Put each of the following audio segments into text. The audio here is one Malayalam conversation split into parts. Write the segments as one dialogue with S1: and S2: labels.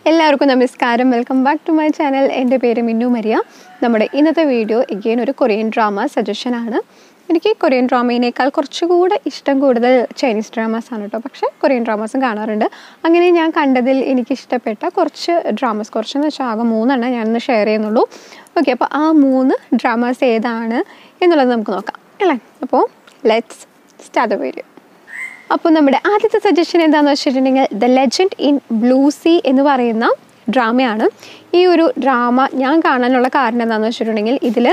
S1: എല്ലാവർക്കും നമസ്കാരം welcome back to my channel എൻ്റെ പേര് മിന്നു മരിയ നമ്മുടെ ഇന്നത്തെ വീഡിയോ എഗെയിൻ ഒരു കൊറിയൻ ഡ്രാമ സജഷനാണ് എനിക്ക് കൊറിയൻ ഡ്രാമയിനേക്കാൾ കുറച്ചുകൂടെ ഇഷ്ടം കൂടുതൽ ചൈനീസ് ഡ്രാമാസ് ആണ് കേട്ടോ പക്ഷേ കൊറിയൻ ഡ്രാമാസും കാണാറുണ്ട് അങ്ങനെ ഞാൻ കണ്ടതിൽ എനിക്ക് ഇഷ്ടപ്പെട്ട കുറച്ച് ഡ്രാമാസ് കുറച്ചെന്ന് വെച്ചാൽ ആകെ മൂന്നെണ്ണം ഞാനിന്ന് ഷെയർ ചെയ്യുന്നുള്ളൂ ഓക്കെ അപ്പോൾ ആ മൂന്ന് ഡ്രാമാസ് ഏതാണ് എന്നുള്ളത് നമുക്ക് നോക്കാം അല്ലേ അപ്പോൾ ലെറ്റ്സ് സ്റ്റാർട്ട് ദ വീഡിയോ അപ്പോൾ നമ്മുടെ ആദ്യത്തെ സജഷൻ എന്താണെന്ന് വെച്ചിട്ടുണ്ടെങ്കിൽ the legend in blue sea എന്ന് പറയുന്ന ഡ്രാമയാണ് ഈ ഒരു ഡ്രാമ ഞാൻ കാണാനുള്ള കാരണം എന്താണെന്ന് വെച്ചിട്ടുണ്ടെങ്കിൽ ഇതിൽ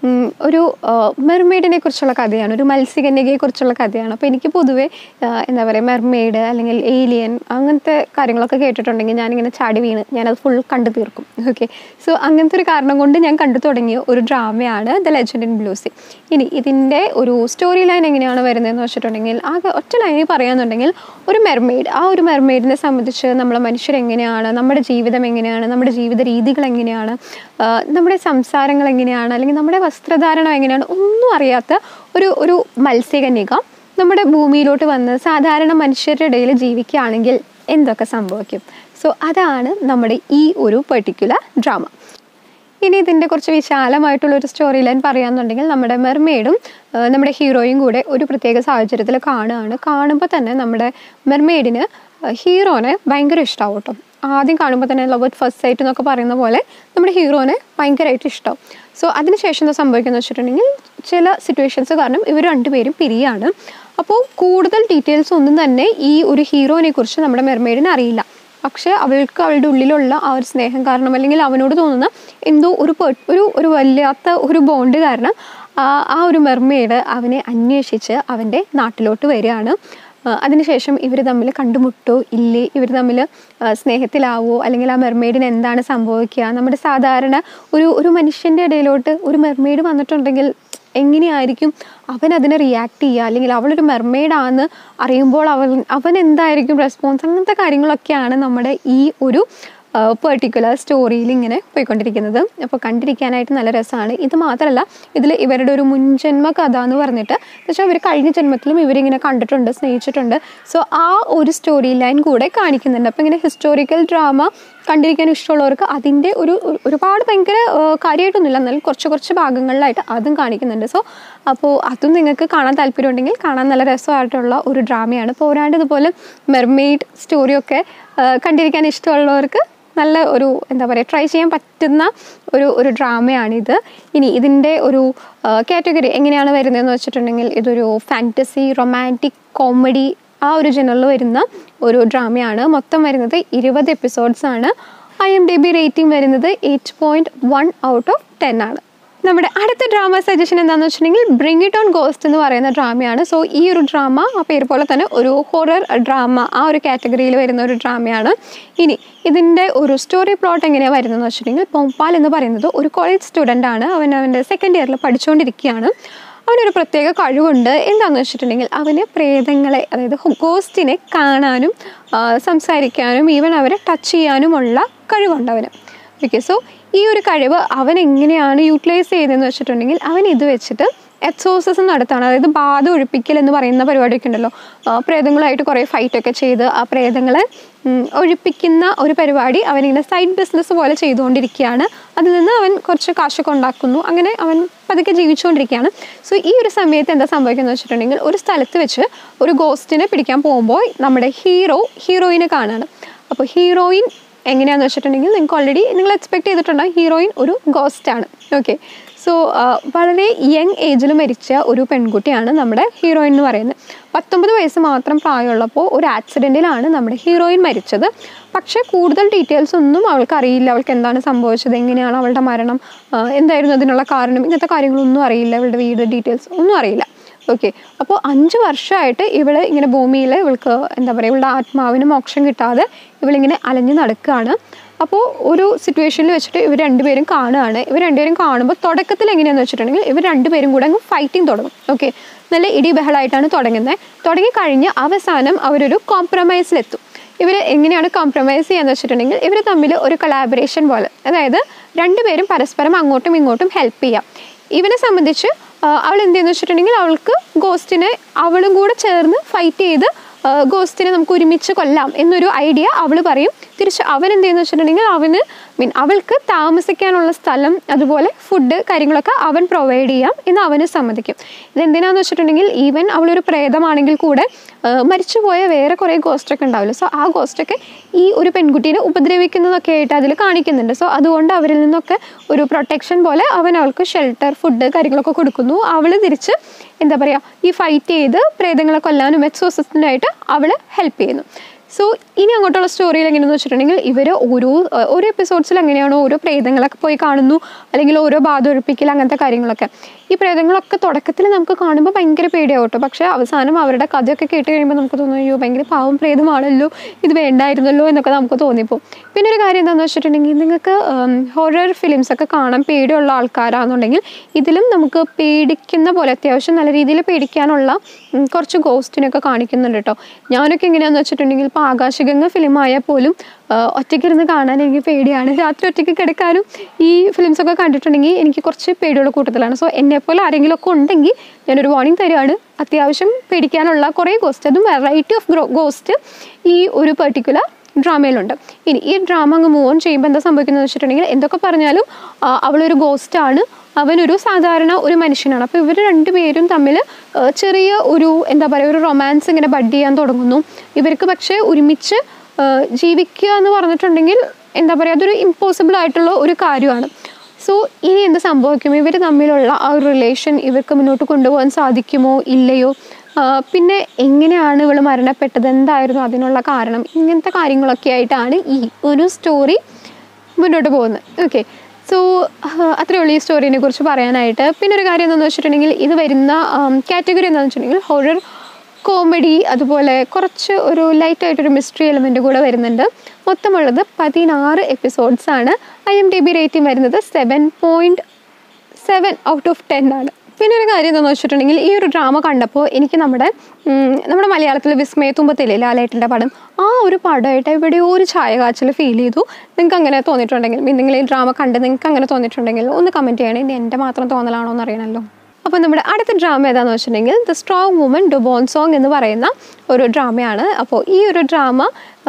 S1: ഒരു മെർമെയ്ഡിനെ കുറിച്ചുള്ള കഥയാണ് ഒരു മത്സ്യകന്യകയെ കുറിച്ചുള്ള കഥയാണ് അപ്പോൾ എനിക്ക് പൊതുവേ ആ, എന്താ പറയുക മെർമെയ്ഡ് അല്ലെങ്കിൽ ഏലിയൻ അങ്ങനത്തെ കാര്യങ്ങളൊക്കെ കേട്ടിട്ടുണ്ടെങ്കിൽ ഞാനിങ്ങനെ ചാടി വീണ് ഞാനത് ഫുൾ കണ്ടു തീർക്കും ഓക്കെ സോ അങ്ങനത്തെ ഒരു കാരണം കൊണ്ട് ഞാൻ കണ്ടു തുടങ്ങിയ ഒരു ഡ്രാമയാണ് the legend in blue sea ഇനി ഇതിൻ്റെ ഒരു സ്റ്റോറി ലൈൻ എങ്ങനെയാണ് വരുന്നതെന്ന് വെച്ചിട്ടുണ്ടെങ്കിൽ ആകെ ഒറ്റ ലൈനിൽ പറയാന്നുണ്ടെങ്കിൽ ഒരു മെർമെയ്ഡ് ആ ഒരു മെർമെയ്ഡിനെ സംബന്ധിച്ച് നമ്മളെ മനുഷ്യരെങ്ങനെയാണ് നമ്മുടെ ജീവിതം എങ്ങനെയാണ് നമ്മുടെ ജീവിത രീതികൾ എങ്ങനെയാണ് ആ, നമ്മുടെ സംസാരങ്ങൾ എങ്ങനെയാണ് അല്ലെങ്കിൽ നമ്മുടെ വസ്ത്രധാരണം എങ്ങനെയാണ് ഒന്നും അറിയാത്ത ഒരു ഒരു മത്സ്യകന്യക നമ്മുടെ ഭൂമിയിലോട്ട് വന്ന് സാധാരണ മനുഷ്യരുടെ ഇടയിൽ ജീവിക്കുകയാണെങ്കിൽ എന്തൊക്കെ സംഭവിക്കും സോ അതാണ് നമ്മുടെ ഈ ഒരു പെർട്ടിക്കുലർ ഡ്രാമ ഇനി ഇതിൻ്റെ കുറച്ച് വിശാലമായിട്ടുള്ള ഒരു സ്റ്റോറി ലൈൻ പറയാന്നുണ്ടെങ്കിൽ നമ്മുടെ മെർമെയ്ഡും നമ്മുടെ ഹീറോയും കൂടെ ഒരു പ്രത്യേക സാഹചര്യത്തിൽ കാണുകയാണ് കാണുമ്പോൾ തന്നെ നമ്മുടെ മെർമെയ്ഡിന് ഹീറോനെ ഭയങ്കര ഇഷ്ടമാവും കേട്ടോ ആദ്യം കാണുമ്പോൾ തന്നെ ലവ് അറ്റ് ഫസ്റ്റ് സൈറ്റ് എന്നൊക്കെ പറയുന്ന പോലെ നമ്മുടെ ഹീറോനെ ഭയങ്കരമായിട്ട് ഇഷ്ടം സോ അതിനുശേഷം എന്താ സംഭവിക്കുന്നത് വെച്ചിട്ടുണ്ടെങ്കിൽ ചില സിറ്റുവേഷൻസ് കാരണം ഇവർ രണ്ടുപേരും പിരിയാണ് അപ്പോൾ കൂടുതൽ ഡീറ്റെയിൽസ് ഒന്നും തന്നെ ഈ ഒരു ഹീറോനെ കുറിച്ച് നമ്മുടെ മെർമെയ്ഡിന് അറിയില്ല പക്ഷേ അവൾക്ക് അവളുടെ ഉള്ളിലുള്ള ആ ഒരു സ്നേഹം കാരണം അല്ലെങ്കിൽ അവനോട് തോന്നുന്ന എന്തോ ഒരു പേ- ഒരു ഒരു വല്ലാത്ത ഒരു ബോണ്ട് കാരണം ആ ആ ഒരു മെർമെയ്ഡ് അവനെ അന്വേഷിച്ച് അവൻ്റെ നാട്ടിലോട്ട് വരികയാണ് ആ, അതിനുശേഷം ഇവർ തമ്മിൽ കണ്ടുമുട്ടോ ഇല്ലേ ഇവർ തമ്മിൽ ആ, സ്നേഹത്തിലാവോ അല്ലെങ്കിൽ ആ മെർമെയ്ഡിന് എന്താണ് സംഭവിക്കുക നമ്മുടെ സാധാരണ ഒരു ഒരു മനുഷ്യൻ്റെ ഇടയിലോട്ട് ഒരു മെർമെയ്ഡ് വന്നിട്ടുണ്ടെങ്കിൽ എങ്ങനെയായിരിക്കും അവൻ അതിനെ റിയാക്ട് ചെയ്യുക അല്ലെങ്കിൽ അവളൊരു മെർമെയ്ഡാന്ന് അറിയുമ്പോൾ അവൻ അവൻ എന്തായിരിക്കും റെസ്പോൺസ് അങ്ങനത്തെ കാര്യങ്ങളൊക്കെയാണ് നമ്മുടെ ഈ ഒരു പെർട്ടിക്കുലർ സ്റ്റോറിയിൽ ഇങ്ങനെ പോയിക്കൊണ്ടിരിക്കുന്നത് അപ്പോൾ കണ്ടിരിക്കാനായിട്ട് നല്ല രസമാണ് ഇത് മാത്രമല്ല ഇതിൽ ഇവരുടെ ഒരു മുൻജന്മ കഥ എന്ന് പറഞ്ഞിട്ട് എന്നുവെച്ചാൽ അവർ കഴിഞ്ഞ ജന്മത്തിലും ഇവരിങ്ങനെ കണ്ടിട്ടുണ്ട് സ്നേഹിച്ചിട്ടുണ്ട് സോ ആ ഒരു സ്റ്റോറി ലൈൻ കൂടെ കാണിക്കുന്നുണ്ട് അപ്പോൾ ഇങ്ങനെ ഹിസ്റ്റോറിക്കൽ ഡ്രാമ കണ്ടിരിക്കാൻ ഇഷ്ടമുള്ളവർക്ക് അതിൻ്റെ ഒരു ഒരു- ഒരുപാട് ഭയങ്കര ആ, കാര്യമായിട്ടൊന്നുമില്ല എന്നാലും കുറച്ച് കുറച്ച് ഭാഗങ്ങളിലായിട്ട് അതും കാണിക്കുന്നുണ്ട് സോ അപ്പോൾ അതും നിങ്ങൾക്ക് കാണാൻ താല്പര്യമുണ്ടെങ്കിൽ കാണാൻ നല്ല രസമായിട്ടുള്ള ഒരു ഡ്രാമയാണ് പോരാണ്ട് ഇതുപോലെ മെർമെയ്ഡ് സ്റ്റോറിയൊക്കെ ആ, കണ്ടിരിക്കാൻ ഇഷ്ടമുള്ളവർക്ക് നല്ല ഒരു എന്താ പറയുക ട്രൈ ചെയ്യാൻ പറ്റുന്ന ഒരു ഒരു ഡ്രാമയാണിത് ഇനി ഇതിൻ്റെ ഒരു കാറ്റഗറി എങ്ങനെയാണ് വരുന്നതെന്ന് വെച്ചിട്ടുണ്ടെങ്കിൽ ഇതൊരു ഫാൻറ്റസി റൊമാൻറ്റിക് കോമഡി ആ ഒരു ജനറിൽ വരുന്ന ഒരു ഡ്രാമയാണ് മൊത്തം വരുന്നത് ഇരുപത് എപ്പിസോഡ്സ് ആണ് I M D B rating വരുന്നത് eight point one out of ten ആണ് നമ്മുടെ അടുത്ത ഡ്രാമ സജഷൻ എന്താണെന്ന് വെച്ചിട്ടുണ്ടെങ്കിൽ ബ്രിങ് ഇറ്റ് ഓൺ ഗോസ്റ്റ് എന്ന് പറയുന്ന ഡ്രാമയാണ് സോ ഈ ഒരു ഡ്രാമ ആ പേര് പോലെ തന്നെ ഒരു ഹൊറർ ഡ്രാമ ആ ഒരു കാറ്റഗറിയിൽ വരുന്ന ഒരു ഡ്രാമയാണ് ഇനി ഇതിൻ്റെ ഒരു സ്റ്റോറി പ്ലോട്ട് എങ്ങനെയാണ് വരുന്നതെന്ന് വെച്ചിട്ടുണ്ടെങ്കിൽ പോംപാൽ എന്ന് പറയുന്നത് ഒരു കോളേജ് സ്റ്റുഡൻ്റ് ആണ് അവൻ അവൻ്റെ സെക്കൻഡ് ഇയറിൽ പഠിച്ചുകൊണ്ടിരിക്കുകയാണ് അവനൊരു പ്രത്യേക കഴിവുണ്ട് എന്താണെന്ന് വെച്ചിട്ടുണ്ടെങ്കിൽ അവന് പ്രേതങ്ങളെ അതായത് ഗോസ്റ്റിനെ കാണാനും ആ, സംസാരിക്കാനും ഈവൻ അവരെ ടച്ച് ചെയ്യാനുമുള്ള കഴിവുണ്ട് അവന് ഓക്കെ സോ ഈ ഒരു കഴിവ് അവൻ എങ്ങനെയാണ് യൂട്ടിലൈസ് ചെയ്തതെന്ന് വെച്ചിട്ടുണ്ടെങ്കിൽ അവൻ ഇത് വെച്ചിട്ട് എക്സോസിസം നടത്താണ് അതായത് ബാധ ഒഴിപ്പിക്കൽ എന്ന് പറയുന്ന പരിപാടിയൊക്കെ ഉണ്ടല്ലോ ആ, പ്രേതങ്ങളായിട്ട് കുറേ ഫൈറ്റൊക്കെ ചെയ്ത് ആ പ്രേതങ്ങളെ ഉം, ഒഴിപ്പിക്കുന്ന ഒരു പരിപാടി അവനിങ്ങനെ സൈഡ് ബിസിനസ് പോലെ ചെയ്തുകൊണ്ടിരിക്കുകയാണ് അതിൽ നിന്ന് അവൻ കുറച്ച് കാശൊക്കെ ഉണ്ടാക്കുന്നു അങ്ങനെ അവൻ പതുക്കെ ജീവിച്ചുകൊണ്ടിരിക്കുകയാണ് സോ ഈ ഒരു സമയത്ത് എന്താ സംഭവിക്കുന്നത് വെച്ചിട്ടുണ്ടെങ്കിൽ ഒരു സ്ഥലത്ത് വെച്ച് ഒരു ഗോസ്റ്റിനെ പിടിക്കാൻ പോകുമ്പോൾ നമ്മുടെ ഹീറോ ഹീറോയിനെ കാണുകയാണ് അപ്പോൾ ഹീറോയിൻ എങ്ങനെയാണെന്ന് വെച്ചിട്ടുണ്ടെങ്കിൽ നിങ്ങൾക്ക് ഓൾറെഡി നിങ്ങൾ എക്സ്പെക്ട് ചെയ്തിട്ടുണ്ടാകും ഹീറോയിൻ ഒരു ഗോസ്റ്റ് ആണ് ഓക്കെ സോ വളരെ യങ് ഏജിൽ മരിച്ച ഒരു പെൺകുട്ടിയാണ് നമ്മുടെ ഹീറോയിൻ എന്ന് പറയുന്നത് പത്തൊമ്പത് വയസ്സ് മാത്രം പ്രായമുള്ളപ്പോൾ ഒരു ആക്സിഡൻറ്റിലാണ് നമ്മുടെ ഹീറോയിൻ മരിച്ചത് പക്ഷേ കൂടുതൽ ഡീറ്റെയിൽസ് ഒന്നും അവൾക്ക് അറിയില്ല അവൾക്ക് എന്താണ് സംഭവിച്ചത് എങ്ങനെയാണ് അവളുടെ മരണം ആ, എന്തായിരുന്നു അതിനുള്ള കാരണം ഇങ്ങനത്തെ കാര്യങ്ങളൊന്നും അറിയില്ല അവളുടെ വീട് ഡീറ്റെയിൽസ് ഒന്നും അറിയില്ല ഓക്കെ അപ്പോൾ അഞ്ച് വർഷമായിട്ട് ഇവള് ഇങ്ങനെ ഭൂമിയിൽ ഇവൾക്ക് എന്താ പറയുക ഇവളുടെ ആത്മാവിന് മോക്ഷം കിട്ടാതെ ഇവളിങ്ങനെ അലഞ്ഞു നടക്കുകയാണ് അപ്പോൾ ഒരു സിറ്റുവേഷനിൽ വെച്ചിട്ട് ഇവർ രണ്ടുപേരും കാണുകയാണ് ഇവർ രണ്ടുപേരും കാണുമ്പോൾ തുടക്കത്തിൽ എങ്ങനെയാണെന്ന് വെച്ചിട്ടുണ്ടെങ്കിൽ ഇവർ രണ്ടുപേരും കൂടെ അങ്ങ് ഫൈറ്റിംഗ് തുടങ്ങും ഓക്കെ നല്ല ഇടി ബഹളമായിട്ടാണ് തുടങ്ങുന്നത് തുടങ്ങി കഴിഞ്ഞ് അവസാനം അവരൊരു കോംപ്രമൈസിലെത്തും ഇവർ എങ്ങനെയാണ് കോംപ്രമൈസ് ചെയ്യാന്ന് വെച്ചിട്ടുണ്ടെങ്കിൽ ഇവർ തമ്മിൽ ഒരു കൊളാബറേഷൻ പോലെ അതായത് രണ്ടുപേരും പരസ്പരം അങ്ങോട്ടും ഇങ്ങോട്ടും ഹെൽപ്പ് ചെയ്യാം ഇവനെ സംബന്ധിച്ച് ആ, അവൾ എന്ത് ചെയ്യുന്നു വെച്ചിട്ടുണ്ടെങ്കിൽ അവൾക്ക് ഗോസ്റ്റിനെ അവളും കൂടെ ചേർന്ന് ഫൈറ്റ് ചെയ്ത് ഗോസ്റ്റിനെ നമുക്ക് ഒരുമിച്ച് കൊല്ലാം എന്നൊരു ഐഡിയ അവൾ പറയും തിരിച്ച് അവൻ എന്ത് ചെയ്യുന്നു വെച്ചിട്ടുണ്ടെങ്കിൽ അവന് മീൻ അവൾക്ക് താമസിക്കാനുള്ള സ്ഥലം അതുപോലെ ഫുഡ് കാര്യങ്ങളൊക്കെ അവൻ പ്രൊവൈഡ് ചെയ്യാം എന്ന് അവന് സമ്മതിക്കും ഇതെന്തിനാന്ന് വെച്ചിട്ടുണ്ടെങ്കിൽ ഈവൻ അവളൊരു പ്രേതമാണെങ്കിൽ കൂടെ ആ, മരിച്ചുപോയ വേറെ കുറേ ഗോസ്റ്റൊക്കെ ഉണ്ടാവില്ല സോ ആ ഗോസ്റ്റൊക്കെ ഈ ഒരു പെൺകുട്ടീനെ ഉപദ്രവിക്കുന്നതൊക്കെ ആയിട്ട് അതിൽ കാണിക്കുന്നുണ്ട് സോ അതുകൊണ്ട് അവരിൽ നിന്നൊക്കെ ഒരു പ്രൊട്ടക്ഷൻ പോലെ അവൻ അവൾക്ക് ഷെൽട്ടർ ഫുഡ് കാര്യങ്ങളൊക്കെ കൊടുക്കുന്നു അവൾ തിരിച്ച് എന്താ പറയുക ഈ ഫൈറ്റ് ചെയ്ത് പ്രേതങ്ങളെ കൊല്ലാനും എക്സോസിസ്റ്റിനായിട്ട് അവൾ ഹെൽപ്പ് ചെയ്യുന്നു സോ ഇനി അങ്ങോട്ടുള്ള സ്റ്റോറിയിൽ എങ്ങനെയെന്ന് വെച്ചിട്ടുണ്ടെങ്കിൽ ഇവർ ഓരോ ഏഹ്, ഓരോ എപ്പിസോഡ്സിൽ എങ്ങനെയാണോ ഓരോ പ്രേതങ്ങളൊക്കെ പോയി കാണുന്നു അല്ലെങ്കിൽ ഓരോ ബാധ ഒഴിപ്പിക്കൽ അങ്ങനത്തെ കാര്യങ്ങളൊക്കെ ഈ പ്രേതങ്ങളൊക്കെ തുടക്കത്തിൽ നമുക്ക് കാണുമ്പോൾ ഭയങ്കര പേടിയാവും കേട്ടോ പക്ഷേ അവസാനം അവരുടെ കഥയൊക്കെ കേട്ട് കഴിയുമ്പോൾ നമുക്ക് തോന്നും അയ്യോ ഭയങ്കര പാവം പ്രേതമാണല്ലോ ഇത് വേണ്ടായിരുന്നല്ലോ എന്നൊക്കെ നമുക്ക് തോന്നിപ്പോവും പിന്നെ ഒരു കാര്യം എന്താണെന്ന് വെച്ചിട്ടുണ്ടെങ്കിൽ നിങ്ങൾക്ക് ഹൊറർ ഫിലിംസ് ഒക്കെ കാണാൻ പേടിയുള്ള ആൾക്കാരാണെന്നുണ്ടെങ്കിൽ ഇതിലും നമുക്ക് പേടിക്കുന്ന പോലെ അത്യാവശ്യം നല്ല രീതിയിൽ പേടിക്കാനുള്ള ഉം, കുറച്ച് ഗോസ്റ്റിനൊക്കെ കാണിക്കുന്നുണ്ട് കേട്ടോ ഞാനൊക്കെ എങ്ങനെയാണെന്ന് വെച്ചിട്ടുണ്ടെങ്കിൽ ഇപ്പോൾ ആകാശഗംഗ ഫിലിം ആയാൽ പോലും ആ, ഒറ്റയ്ക്കിരുന്ന് കാണാൻ എനിക്ക് പേടിയാണ് രാത്രി ഒറ്റയ്ക്ക് കിടക്കാനും ഈ ഫിലിംസ് ഒക്കെ കണ്ടിട്ടുണ്ടെങ്കിൽ എനിക്ക് കുറച്ച് പേടിയുള്ള കൂട്ടത്തിലാണ് സോ എന്നെപ്പോലെ ആരെങ്കിലും ഒക്കെ ഉണ്ടെങ്കിൽ ഞാനൊരു വാർണിംഗ് തരികയാണ് അത്യാവശ്യം പേടിക്കാനുള്ള കുറേ ഗോസ്റ്റ് അതും വെറൈറ്റി ഓഫ് ഗോസ്റ്റ് ഈ ഒരു പെർട്ടിക്കുലർ ഡ്രാമയിലുണ്ട് ഇനി ഈ ഡ്രാമ അങ്ങ് മൂവ് ഓൺ ചെയ്യുമ്പോൾ എന്താ സംഭവിക്കുന്നത് വെച്ചിട്ടുണ്ടെങ്കിൽ എന്തൊക്കെ പറഞ്ഞാലും ആ, അവളൊരു ഗോസ്റ്റാണ് അവനൊരു സാധാരണ ഒരു മനുഷ്യനാണ് അപ്പോൾ ഇവർ രണ്ടുപേരും തമ്മിൽ ആ, ചെറിയ ഒരു എന്താ പറയുക ഒരു റൊമാൻസ് ഇങ്ങനെ ബഡ് ചെയ്യാൻ തുടങ്ങുന്നു ഇവർക്ക് പക്ഷേ ഒരുമിച്ച് ആ, ജീവിക്കുക എന്ന് പറഞ്ഞിട്ടുണ്ടെങ്കിൽ എന്താ പറയുക അതൊരു ഇമ്പോസിബിൾ ആയിട്ടുള്ള ഒരു കാര്യമാണ് സോ ഇനി എന്ത് സംഭവിക്കും ഇവർ തമ്മിലുള്ള ആ ഒരു റിലേഷൻ ഇവർക്ക് മുന്നോട്ട് കൊണ്ടുപോകാൻ സാധിക്കുമോ ഇല്ലയോ ആ, പിന്നെ എങ്ങനെയാണ് ഇവൾ മരണപ്പെട്ടത് എന്തായിരുന്നു അതിനുള്ള കാരണം ഇങ്ങനത്തെ കാര്യങ്ങളൊക്കെ ആയിട്ടാണ് ഈ ഒരു സ്റ്റോറി മുന്നോട്ട് പോകുന്നത് ഓക്കെ സോ അത്രയേ ഉള്ളൂ ഈ സ്റ്റോറിനെ കുറിച്ച് പറയാനായിട്ട് പിന്നെ ഒരു കാര്യം എന്താണെന്ന് വെച്ചിട്ടുണ്ടെങ്കിൽ ഇത് വരുന്ന കാറ്റഗറി എന്താണെന്ന് വെച്ചിട്ടുണ്ടെങ്കിൽ ഹൊറർ കോമഡി അതുപോലെ കുറച്ച് ഒരു ലൈറ്റ് ആയിട്ടൊരു മിസ്റ്ററി എലമെൻ്റ് കൂടെ വരുന്നുണ്ട് മൊത്തമുള്ളത് പതിനാറ് എപ്പിസോഡ്സ് ആണ് I M D B rating വരുന്നത് seven point seven out of ten ആണ് പിന്നെ ഒരു കാര്യം എന്താണെന്ന് വെച്ചിട്ടുണ്ടെങ്കിൽ ഈ ഒരു ഡ്രാമ കണ്ടപ്പോൾ എനിക്ക് നമ്മുടെ ഉം, നമ്മുടെ മലയാളത്തിൽ വിസ്മയത്തുമ്പത്തില്ലേ ലാലേട്ടൻ്റെ പടം ആ ഒരു പടമായിട്ട് എവിടെയോ ഒരു ഛായ കാച്ചിൽ ഫീൽ ചെയ്തു നിങ്ങൾക്ക് അങ്ങനെ തോന്നിയിട്ടുണ്ടെങ്കിൽ നിങ്ങൾ ഈ ഡ്രാമ കണ്ട് നിങ്ങൾക്ക് അങ്ങനെ തോന്നിയിട്ടുണ്ടെങ്കിൽ ഒന്ന് കമൻറ്റ് ചെയ്യണേ ഇനി എൻ്റെ മാത്രം തോന്നലാണോ എന്ന് അറിയണമല്ലോ അപ്പോൾ നമ്മുടെ അടുത്ത ഡ്രാമ ഏതാണെന്ന് വെച്ചിട്ടുണ്ടെങ്കിൽ the strong woman Do Bong Soon എന്ന് പറയുന്ന ഒരു ഡ്രാമയാണ് അപ്പോൾ ഈ ഒരു ഡ്രാമ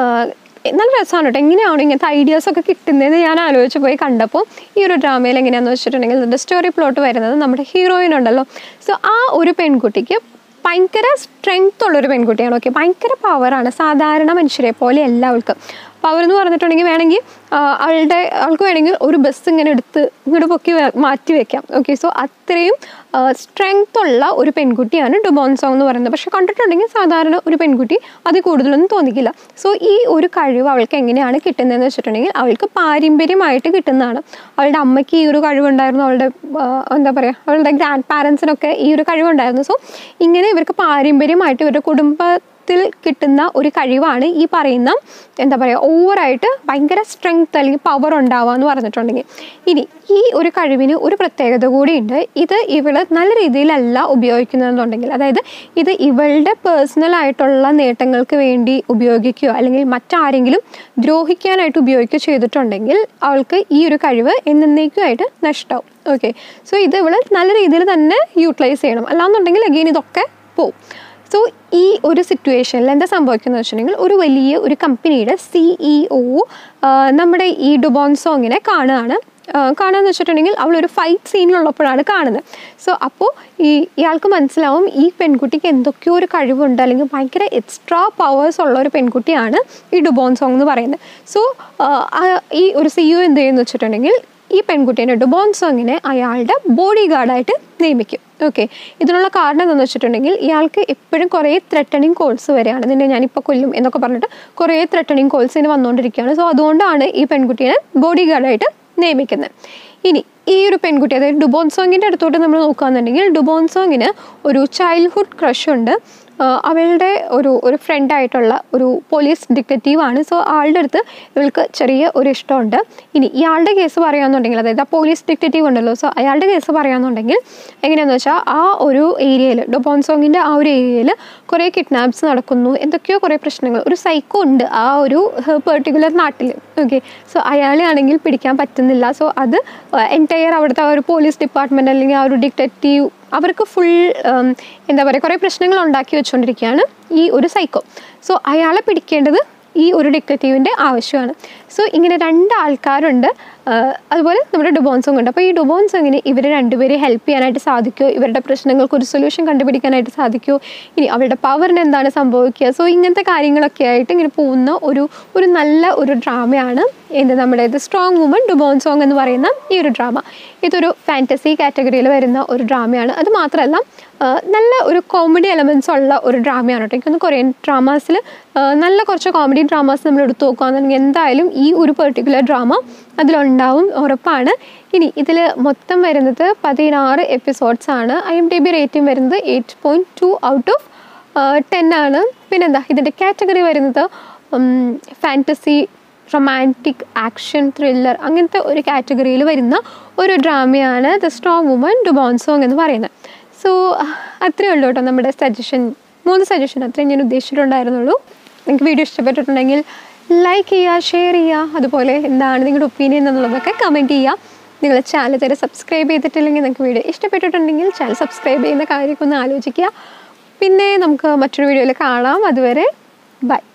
S1: നല്ല രസമാണ് കേട്ടോ എങ്ങനെയാണ് ഇങ്ങനത്തെ ഐഡിയാസ് ഒക്കെ കിട്ടുന്നതെന്ന് ഞാൻ ആലോചിച്ച് പോയി കണ്ടപ്പോൾ ഈ ഒരു ഡ്രാമയിൽ എങ്ങനെയാണെന്ന് വെച്ചിട്ടുണ്ടെങ്കിൽ ഇതിൻ്റെ സ്റ്റോറി പ്ലോട്ട് വരുന്നത് നമ്മുടെ ഹീറോയിൻ ഉണ്ടല്ലോ സോ ആ ഒരു പെൺകുട്ടിക്ക് ഭയങ്കര സ്ട്രെങ്ത് ഉള്ളൊരു പെൺകുട്ടിയാണ് ഓക്കെ ഭയങ്കര പവറാണ് സാധാരണ മനുഷ്യരെ പോലെ അല്ല അവൾക്ക് പവർ എന്ന് പറഞ്ഞിട്ടുണ്ടെങ്കിൽ വേണമെങ്കിൽ ആ, അവളുടെ അവൾക്ക് വേണമെങ്കിൽ ഒരു ബസ് ഇങ്ങനെ എടുത്ത് ഇങ്ങോട്ട് പൊക്കി വെ- മാറ്റി വെക്കാം ഓക്കെ സോ അത്രയും സ്ട്രെങ്ത് ഉള്ള ഒരു പെൺകുട്ടിയാണ് ഡുബോൺ സോങ് എന്ന് പറയുന്നത് പക്ഷെ കണ്ടിട്ടുണ്ടെങ്കിൽ സാധാരണ ഒരു പെൺകുട്ടി അത് കൂടുതലൊന്നും തോന്നിക്കില്ല സോ ഈ ഒരു കഴിവ് അവൾക്ക് എങ്ങനെയാണ് കിട്ടുന്നതെന്ന് വെച്ചിട്ടുണ്ടെങ്കിൽ അവൾക്ക് പാരമ്പര്യമായിട്ട് കിട്ടുന്നതാണ് അവളുടെ അമ്മയ്ക്ക് ഈ ഒരു കഴിവുണ്ടായിരുന്നു അവളുടെ ആ, എന്താ പറയുക അവളുടെ ഗ്രാൻഡ് പാരൻസിനൊക്കെ ഈ ഒരു കഴിവുണ്ടായിരുന്നു സോ ഇങ്ങനെ ഇവർക്ക് പാരമ്പര്യമായിട്ട് ഇവരുടെ കുടുംബത്തിൽ കിട്ടുന്ന ഒരു കഴിവാണ് ഈ പറയുന്ന എന്താ പറയുക ഓവറായിട്ട് ഭയങ്കര സ്ട്രെങ്ത് അല്ലെങ്കിൽ പവർ ഉണ്ടാവുക എന്ന് പറഞ്ഞിട്ടുണ്ടെങ്കിൽ ഇനി ഈ ഒരു കഴിവിന് ഒരു പ്രത്യേകത കൂടിയുണ്ട് ഇത് ഇവള് നല്ല രീതിയിലല്ല ഉപയോഗിക്കുന്നതെന്നുണ്ടെങ്കിൽ അതായത് ഇത് ഇവളുടെ പേഴ്സണൽ ആയിട്ടുള്ള നേട്ടങ്ങൾക്ക് വേണ്ടി ഉപയോഗിക്കുകയോ അല്ലെങ്കിൽ മറ്റാരെങ്കിലും ദ്രോഹിക്കാനായിട്ട് ഉപയോഗിക്കുകയോ ചെയ്തിട്ടുണ്ടെങ്കിൽ അവൾക്ക് ഈ ഒരു കഴിവ് എന്നേക്കുമായിട്ട് നഷ്ടമാവും ഓക്കെ സോ ഇത് ഇവള് നല്ല രീതിയിൽ തന്നെ യൂട്ടിലൈസ് ചെയ്യണം അല്ലാന്നുണ്ടെങ്കിൽ അഗെയിൻ ഇതൊക്കെ പോവും സോ ഈ ഒരു സിറ്റുവേഷനിൽ എന്താ സംഭവിക്കുന്നത് വെച്ചിട്ടുണ്ടെങ്കിൽ ഒരു വലിയ ഒരു കമ്പനിയുടെ സിഇഒ നമ്മുടെ ഈ ഡുബോൺ സോങ്ങിനെ കാണുകയാണ് കാണാന്ന് വെച്ചിട്ടുണ്ടെങ്കിൽ അവളൊരു ഫൈറ്റ് സീനിലുള്ളപ്പോഴാണ് കാണുന്നത് സോ അപ്പോൾ ഈ ഇയാൾക്ക് മനസ്സിലാവും ഈ പെൺകുട്ടിക്ക് എന്തൊക്കെയോ ഒരു കഴിവുണ്ട് അല്ലെങ്കിൽ ഭയങ്കര എക്സ്ട്രാ പവേഴ്സ് ഉള്ള ഒരു പെൺകുട്ടിയാണ് ഈ ഡുബോൺ സോങ് എന്ന് പറയുന്നത് സോ ഈ ഒരു സിഇഒ എന്ത് ചെയ്യുന്നു വെച്ചിട്ടുണ്ടെങ്കിൽ ഈ പെൺകുട്ടീനെ ഡുബോൺ സോങ്ങിനെ അയാളുടെ ബോഡി ഗാർഡായിട്ട് നിയമിക്കും ഓക്കെ ഇതിനുള്ള കാരണം എന്താണെന്ന് വെച്ചിട്ടുണ്ടെങ്കിൽ ഇയാൾക്ക് എപ്പോഴും കുറേ ത്രെട്ടണിങ് കോൾസ് വരികയാണ് നിന്നെ ഞാനിപ്പോൾ കൊല്ലും എന്നൊക്കെ പറഞ്ഞിട്ട് കുറേ ത്രെട്ടണിങ് കോൾസ് ഇങ്ങനെ വന്നുകൊണ്ടിരിക്കുകയാണ് സോ അതുകൊണ്ടാണ് ഈ പെൺകുട്ടീനെ ബോഡി ഗാർഡായിട്ട് നിയമിക്കുന്നത് ഇനി ഈ ഒരു പെൺകുട്ടി അതായത് ഡുബോൺ സോങ്ങിൻ്റെ അടുത്തോട്ട് നമ്മൾ നോക്കുകയാണെന്നുണ്ടെങ്കിൽ ഡുബോൺ സോങ്ങിന് ഒരു ചൈൽഡ്ഹുഡ് ക്രഷ് ഉണ്ട് ആഹ് അവളുടെ ഒരു ഒരു ഫ്രണ്ടായിട്ടുള്ള ഒരു പോലീസ് ഡിറ്റക്റ്റീവാണ് സോ ആളുടെ അടുത്ത് ഇവൾക്ക് ചെറിയ ഒരു ഇഷ്ടമുണ്ട് ഇനി ഇയാളുടെ കേസ് പറയാന്നുണ്ടെങ്കിൽ അതായത് ആ പോലീസ് ഡിറ്റക്റ്റീവ് ഉണ്ടല്ലോ സോ അയാളുടെ കേസ് പറയാന്നുണ്ടെങ്കിൽ എങ്ങനെയാണെന്ന് വെച്ചാൽ ആ ഒരു ഏരിയയിൽ ഡൊബോൺസോങ്ങിൻ്റെ ആ ഒരു ഏരിയയിൽ കുറേ കിഡ്നാപ്സ് നടക്കുന്നു എന്തൊക്കെയോ കുറേ പ്രശ്നങ്ങൾ ഒരു സൈക്കോ ഉണ്ട് ആ ഒരു പെർട്ടിക്കുലർ നാട്ടിൽ ഓക്കെ സോ അയാളെ ആണെങ്കിൽ പിടിക്കാൻ പറ്റുന്നില്ല സോ അത് എൻറ്റയർ അവിടുത്തെ ആ ഒരു പോലീസ് ഡിപ്പാർട്ട്മെൻറ്റ് അല്ലെങ്കിൽ ആ ഒരു ഡിറ്റക്റ്റീവ് അവർക്ക് ഫുൾ എന്താ പറയുക കുറേ പ്രശ്നങ്ങൾ ഉണ്ടാക്കി വെച്ചുകൊണ്ടിരിക്കുകയാണ് ഈ ഒരു സൈക്കോ സോ അയാളെ പിടിക്കേണ്ടത് ഈ ഒരു ഡിറ്റക്റ്റീവിൻ്റെ ആവശ്യമാണ് സോ ഇങ്ങനെ രണ്ട് ആൾക്കാരുണ്ട് ആഹ് അതുപോലെ നമ്മുടെ ഡുബോൺസോങ് ഉണ്ട് അപ്പോൾ ഈ ഡുബോൺസോങ്ങിന് ഇവർ രണ്ടുപേരെ ഹെൽപ്പ് ചെയ്യാനായിട്ട് സാധിക്കുമോ ഇവരുടെ പ്രശ്നങ്ങൾക്ക് ഒരു സൊല്യൂഷൻ കണ്ടുപിടിക്കാനായിട്ട് സാധിക്കുമോ ഇനി അവരുടെ പവറിന് എന്താണ് സംഭവിക്കുക സോ ഇങ്ങനത്തെ കാര്യങ്ങളൊക്കെ ആയിട്ട് ഇങ്ങനെ പോകുന്ന ഒരു ഒരു നല്ല ഒരു ഡ്രാമയാണ് എന്ത് നമ്മുടെ ഇത് സ്ട്രോങ് വുമൺ ഡുബോൺ സോങ് എന്ന് പറയുന്ന ഈ ഒരു ഡ്രാമ ഇതൊരു ഫാൻറ്റസി കാറ്റഗറിയിൽ വരുന്ന ഒരു ഡ്രാമയാണ് അത് മാത്രമല്ല ആ, നല്ല ഒരു കോമഡി എലമെൻസ് ഉള്ള ഒരു ഡ്രാമയാണ് കേട്ടോ എനിക്കൊന്ന് കൊറിയൻ ഡ്രാമാസിൽ നല്ല കുറച്ച് കോമഡി ഡ്രാമാസ് നമ്മൾ എടുത്തു നോക്കുകയാണെന്നുണ്ടെങ്കിൽ എന്തായാലും ഈ ഒരു പെർട്ടിക്കുലർ ഡ്രാമ അതിലുണ്ടാവും ഉറപ്പാണ് ഇനി ഇതിൽ മൊത്തം വരുന്നത് പതിനാറ് എപ്പിസോഡ്സ് ആണ് I M D B rating വരുന്നത് eight point two out of ten ആണ് പിന്നെന്താ ഇതിൻ്റെ കാറ്റഗറി വരുന്നത് ഫാൻറ്റസി റൊമാൻറ്റിക് ആക്ഷൻ ത്രില്ലർ അങ്ങനത്തെ ഒരു കാറ്റഗറിയിൽ വരുന്ന ഒരു ഡ്രാമയാണ് the strong woman Do Bong Soon എന്ന് പറയുന്നത് സോ അത്രയേ ഉള്ളൂ കേട്ടോ നമ്മുടെ സജഷൻ മൂന്ന് സജഷൻ അത്രയും ഞാൻ ഉദ്ദേശിച്ചിട്ടുണ്ടായിരുന്നുള്ളൂ നിങ്ങൾക്ക് വീഡിയോ ഇഷ്ടപ്പെട്ടിട്ടുണ്ടെങ്കിൽ ലൈക്ക് ചെയ്യുക ഷെയർ ചെയ്യുക അതുപോലെ എന്താണ് നിങ്ങളുടെ ഒപ്പീനിയൻ എന്നുള്ളതൊക്കെ കമൻറ്റ് ചെയ്യുക നിങ്ങൾ ചാനൽ തരെ സബ്സ്ക്രൈബ് ചെയ്തിട്ടില്ലെങ്കിൽ നിങ്ങൾക്ക് വീഡിയോ ഇഷ്ടപ്പെട്ടിട്ടുണ്ടെങ്കിൽ ചാനൽ സബ്സ്ക്രൈബ് ചെയ്യുന്ന കാര്യമൊക്കെ ഒന്ന് ആലോചിക്കുക പിന്നെ നമുക്ക് മറ്റൊരു വീഡിയോയിൽ കാണാം അതുവരെ ബൈ